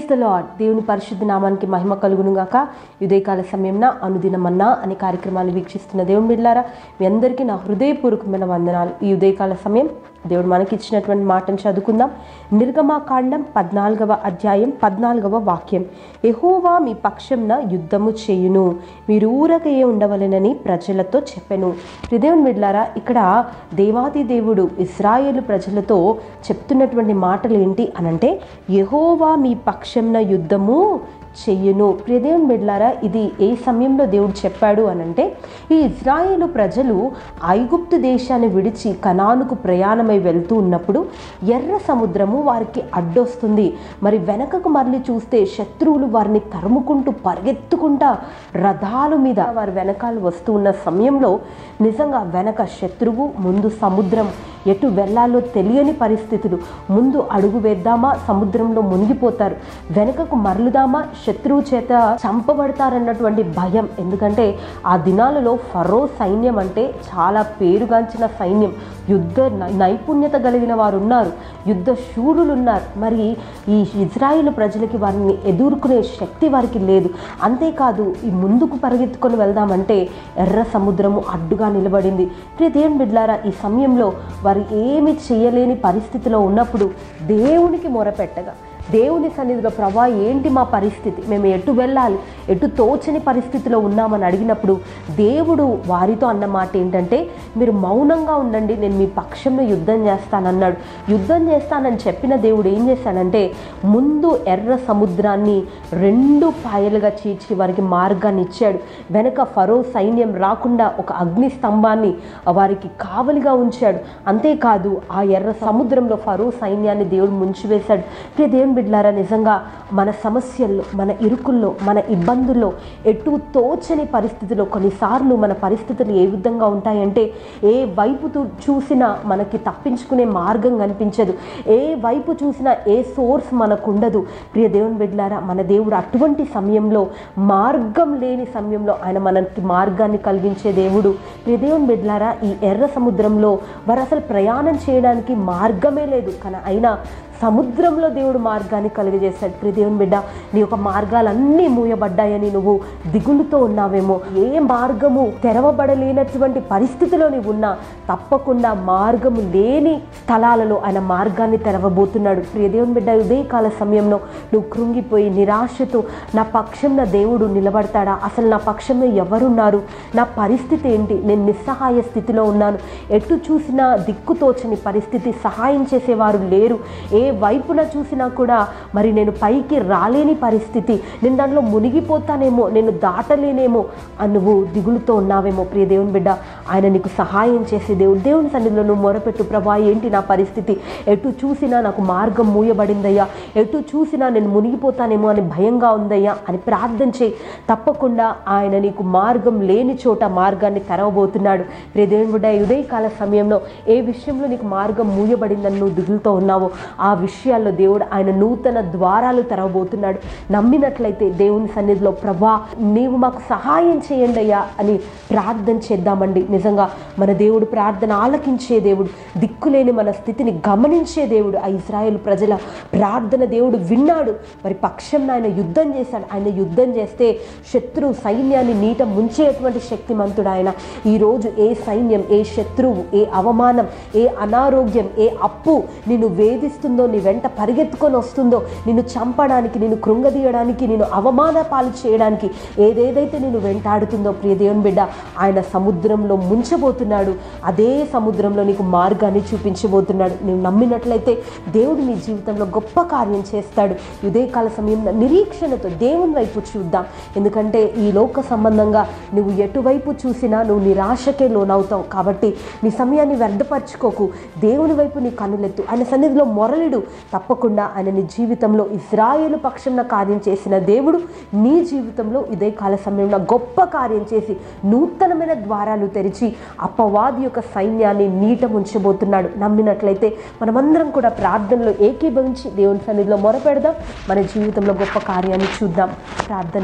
praise the lord దేవుని పరిశుద్ధ నామానికి మహిమ కలుగును గాక ఉదయకాల సమయంన అనుదినమన్నా అనే కార్యక్రమాన్ని వీక్షిస్తున్న దేవుని బిడ్డారా మీ అందరికీ నా హృదయపూర్వకమైన వందనాలు ఈ ఉదయకాల సమయం దేవుడు మనకి ఇచ్చినటువంటి మాటను చదువుకుందాం నిర్గమాకాండం పద్నాలుగవ అధ్యాయం పద్నాలుగవ వాక్యం ఎహోవా మీ పక్షంన యుద్ధము చేయును మీరు ఊరకయే ఉండవలెనని ప్రజలతో చెప్పెను దేవుని బిడ్లారా ఇక్కడ దేవాది దేవుడు ఇస్రాయేలు ప్రజలతో చెప్తున్నటువంటి మాటలు ఏంటి అనంటే యహోవా మీ పక్షంన యుద్ధము చెయ్యును ప్రియదేవుని బిడ్లారా ఇది ఏ సమయంలో దేవుడు చెప్పాడు అనంటే ఈ ఇజ్రాయేలు ప్రజలు ఐగుప్తు దేశాన్ని విడిచి కనానుకు ప్రయాణమై వెళ్తూ ఉన్నప్పుడు ఎర్ర సముద్రము వారికి అడ్డొస్తుంది మరి వెనకకు మరలి చూస్తే శత్రువులు వారిని తరుముకుంటూ పరిగెత్తుకుంటా రథాల మీద వారి వెనకాల వస్తూ ఉన్న సమయంలో నిజంగా వెనక శత్రువు ముందు సముద్రం ఎటు వెళ్ళాలో తెలియని పరిస్థితులు ముందు అడుగు వేద్దామా సముద్రంలో మునిగిపోతారు వెనుకకు మరలుదామా శత్రువు చేత చంపబడతారన్నటువంటి భయం ఎందుకంటే ఆ దినాలలో ఫరో సైన్యం అంటే చాలా పేరుగాంచిన సైన్యం యుద్ధ నై- నైపుణ్యత కలిగిన వారు ఉన్నారు యుద్ధ శూరులు ఉన్నారు మరి ఈ ఇజ్రాయిల్ ప్రజలకి వారిని ఎదుర్కొనే శక్తి వారికి లేదు అంతేకాదు ఈ ముందుకు పరిగెత్తుకొని వెళ్దామంటే ఎర్ర సముద్రము అడ్డుగా నిలబడింది ప్రియ దేవుని బిడ్లారా ఈ సమయంలో వారు ఏమి చేయలేని పరిస్థితిలో ఉన్నప్పుడు దేవునికి మొరపెట్టగా దేవుని సన్నిధిలో ప్రభా ఏంటి మా పరిస్థితి మేము ఎటు వెళ్ళాలి ఎటు తోచని పరిస్థితిలో ఉన్నామని అడిగినప్పుడు దేవుడు వారితో అన్న మాట ఏంటంటే మీరు మౌనంగా ఉండండి నేను మీ పక్షంలో యుద్ధం చేస్తానన్నాడు యుద్ధం చేస్తానని చెప్పిన దేవుడు ఏం చేశాడంటే ముందు ఎర్ర సముద్రాన్ని రెండు పాయలుగా చీల్చి వారికి మార్గాన్ని ఇచ్చాడు వెనక ఫరో సైన్యం రాకుండా ఒక అగ్ని స్తంభాన్ని వారికి కావలిగా ఉంచాడు అంతేకాదు ఆ ఎర్ర సముద్రంలో ఫరో సైన్యాన్ని దేవుడు ముంచివేశాడు ప్రియ దేవుని బిడ్లారా నిజంగా మన సమస్యల్లో మన ఇరుకుల్లో మన ఇబ్బందుల్లో ఎటు తోచని పరిస్థితిలో కొన్నిసార్లు మన పరిస్థితులు ఏ విధంగా ఉంటాయంటే ఏ వైపు తూ- చూసినా మనకి తప్పించుకునే మార్గం కనిపించదు ఏ వైపు చూసినా ఏ సోర్స్ మనకు ఉండదు ప్రియ దేవుని బిడ్లారా మన దేవుడు అటువంటి సమయంలో మార్గం లేని సమయంలో ఆయన మనకి మార్గాన్ని కలిగించే దేవుడు ప్రియ దేవుని బిడ్లారా ఈ ఎర్ర సముద్రంలో వారు అసలు ప్రయాణం చేయడానికి మార్గమే లేదు కానీ అయినా సముద్రంలో దేవుడు మార్గాన్ని కలుగజేశాడు ప్రియ దేవుని బిడ్డ నీ యొక్క మార్గాలన్నీ మూయబడ్డాయని నువ్వు దిగులుతో ఉన్నావేమో ఏ మార్గము తెరవబడలేనటువంటి పరిస్థితిలో నీవు ఉన్నా తప్పకుండా మార్గము లేని స్థలాలలో ఆయన మార్గాన్ని తెరవబోతున్నాడు ప్రియ దేవుని బిడ్డ ఉదయకాల సమయంలో నువ్వు కృంగిపోయి నిరాశతో నా పక్షం నా దేవుడు నిలబడతాడా అసలు నా పక్షంలో ఎవరున్నారు నా పరిస్థితి ఏంటి నేను నిస్సహాయ స్థితిలో ఉన్నాను ఎటు చూసినా దిక్కుతోచని పరిస్థితి సహాయం చేసేవారు లేరు ఏ వైపున చూసినా కూడా మరి నేను పైకి రాలేని పరిస్థితి నేను దాంట్లో మునిగిపోతానేమో నేను దాటలేనేమో అని నువ్వు దిగులుతో ఉన్నావేమో ప్రియ దేవుని బిడ్డ ఆయన నీకు సహాయం చేసే దేవుడు దేవుని సన్నిధిలో నువ్వు మొరపెట్టు ప్రభా ఏంటి నా పరిస్థితి ఎటు చూసినా నాకు మార్గం మూయబడిందయ్యా ఎటు చూసినా నేను మునిగిపోతానేమో అని భయంగా ఉందయ్యా అని ప్రార్థన చేయి తప్పకుండా ఆయన నీకు మార్గం లేని చోట మార్గాన్ని తెరవబోతున్నాడు ప్రియ దేవుని బిడ్డ ఈ ఉదయకాల సమయంలో ఏ విషయంలో నీకు మార్గం మూయబడిందని నువ్వు దిగులుతో ఉన్నావో ఆ విషయాల్లో దేవుడు ఆయన నూతన ద్వారాలు తెరవబోతున్నాడు నమ్మినట్లయితే దేవుని సన్నిధిలో ప్రభా నీవు మాకు సహాయం చేయండి అయ్యా అని ప్రార్థన చేద్దామండి నిజంగా మన దేవుడు ప్రార్థన ఆలకించే దేవుడు దిక్కులేని మన స్థితిని గమనించే దేవుడు ఆ ఇజ్రాయేల్ ప్రజల ప్రార్థన దేవుడు విన్నాడు మరి పక్షం ఆయన యుద్ధం చేశాడు ఆయన యుద్ధం చేస్తే శత్రు సైన్యాన్ని నీట ముంచేటువంటి శక్తిమంతుడు ఆయన ఈరోజు ఏ సైన్యం ఏ శత్రువు ఏ అవమానం ఏ అనారోగ్యం ఏ అప్పు నిన్ను వేధిస్తుందో నీ వెంట పరిగెత్తుకొని వస్తుందో నిన్ను చంపడానికి నిన్ను కృంగదీయడానికి నిన్ను అవమాన పాలు చేయడానికి ఏదేదైతే నిన్ను వెంటాడుతుందో ప్రియ దేవుని బిడ్డ ఆయన సముద్రంలో ముంచబోతున్నాడు అదే సముద్రంలో నీకు మార్గాన్ని చూపించబోతున్నాడు నువ్వు నమ్మినట్లయితే దేవుడు నీ జీవితంలో గొప్ప కార్యం చేస్తాడు ఉదయకాల సమయంలో నిరీక్షణతో దేవుని వైపు చూద్దాం ఎందుకంటే ఈ లోక సంబంధంగా నువ్వు ఎటువైపు చూసినా నువ్వు నిరాశకే లోనవుతావు కాబట్టి నీ సమయాన్ని వ్యర్థపరచుకోకు దేవుని వైపు నీ కన్నులెత్తు ఆయన సన్నిధిలో మొరలిడు తప్పకుండా ఆయన నీ జీవితంలో ఇజ్రాయేలు పక్షంన కార్యం చేసిన దేవుడు నీ జీవితంలో ఇదే కాల సమయంలో గొప్ప కార్యం చేసి నూతనమైన ద్వారాలు తెరిచి అపవాది యొక్క సైన్యాన్ని నీట ముంచబోతున్నాడు నమ్మినట్లయితే మనమందరం కూడా ప్రార్థనలో ఏకీభవించి దేవుని సన్నిధిలో మొరపెడదాం మన జీవితంలో గొప్ప కార్యాన్ని చూద్దాం ప్రార్థన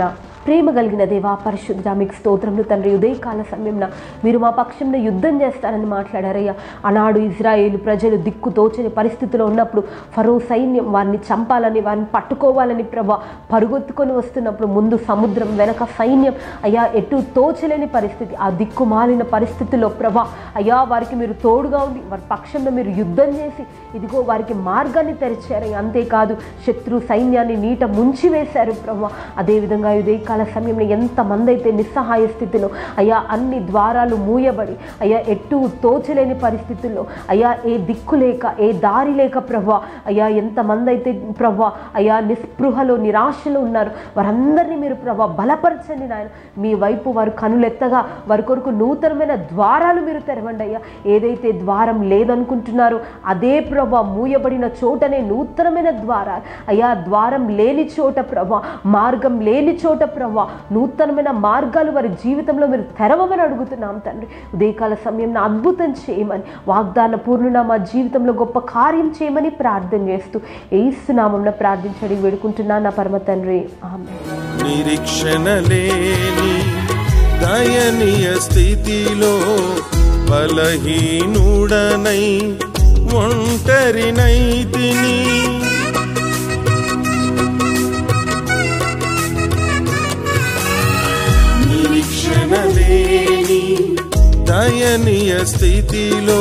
ప్రేమ కలిగిన దేవా పరిశుద్ధ మీకు స్తోత్రములు తండ్రి ఉదయకాల సమయంన మీరు మా పక్షంలో యుద్ధం చేస్తారని మాట్లాడారయ్యా ఆనాడు ఇజ్రాయేలు ప్రజలు దిక్కు తోచని పరిస్థితిలో ఉన్నప్పుడు ఫరో సైన్యం వారిని చంపాలని వారిని పట్టుకోవాలని ప్రభా పరుగొత్తుకొని వస్తున్నప్పుడు ముందు సముద్రం వెనక సైన్యం అయ్యా ఎటు తోచలేని పరిస్థితి ఆ దిక్కు మాలిన పరిస్థితిలో ప్రభా అయ్యా వారికి మీరు తోడుగా ఉండి వారి పక్షంలో మీరు యుద్ధం చేసి ఇదిగో వారికి మార్గాన్ని తెరిచారు అంతేకాదు శత్రు సైన్యాన్ని నీట ముంచి వేశారు ప్రభా అదేవిధంగా ఉదయకాల సమయంలో ఎంతమంది అయితే నిస్సహాయ స్థితిలో అయ్యా అన్ని ద్వారాలు మూయబడి అయ్యా ఎటు తోచలేని పరిస్థితుల్లో అయ్యా ఏ దిక్కు లేక ఏ దారి లేక ప్రభా అయ్యా ఎంతమంది అయితే ప్రభా అయ్యా నిస్పృహలో నిరాశలో ఉన్నారు వారందరినీ మీరు ప్రభా బలపరచండి నాయన మీ వైపు వారు కనులెత్తగా వారి కొరకు నూతనమైన ద్వారాలు మీరు తెరవండి అయ్యా ఏదైతే ద్వారం లేదనుకుంటున్నారో అదే ప్రభా మూయబడిన చోటనే నూతనమైన ద్వారాలు అయ్యా ద్వారం లేని చోట ప్రభా మార్గం లేని చోట ప్రభా నూతనమైన మార్గాలు వారి జీవితంలో మీరు తెరవమని అడుగుతున్నాం తండ్రి ఉదయకాల సమయంలో అద్భుతం చేయమని వాగ్దాన పూర్ణున మా జీవితంలో గొప్ప కార్యం చేయమని ప్రార్థన చేస్తూ ఏసునామంలో ప్రార్థించడి వేడుకుంటున్నా నా పరమ తండ్రి ఆమె నిరీక్షణ లేని దయనీయ స్థితిలో బలహీనుడనై ఒంటరినై తిని నిరీక్షణ లేని దయనీయ స్థితిలో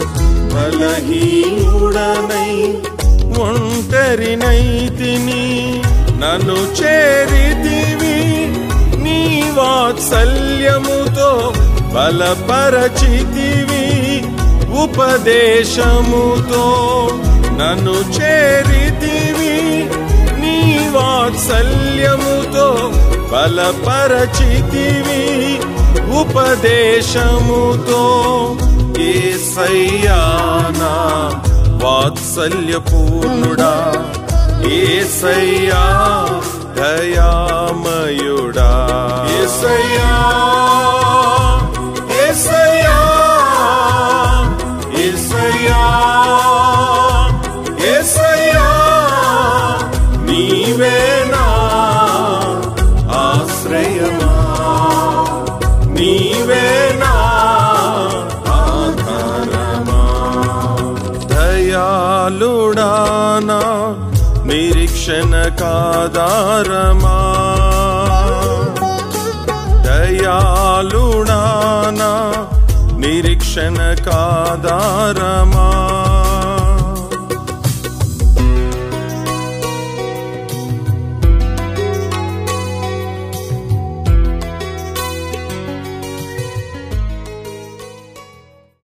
బలహీనుడనై ఒంటరినై తిని నన్ను చేరితివి నీ వాత్సల్యముతో బలపరచితివి ఉపదేశముతో నన్ను చేరితివి నీ వాత్సల్యముతో బలపరచితివి ఉపదేశముతో ఏసయ్యానా వాత్సల్యపూర్ణుడా ఏసయ్యా దయామయుడా ఏసయ్యా ఏసయ్యా ఏసయ్యా ఏసయ్యా నీవేనా ఆశ్రయమా నీవేనా ఆధారమా దయాళుడానా నిరీక్షణ కాదారమా దయాళుడానా నిరీక్షణ కాదారమా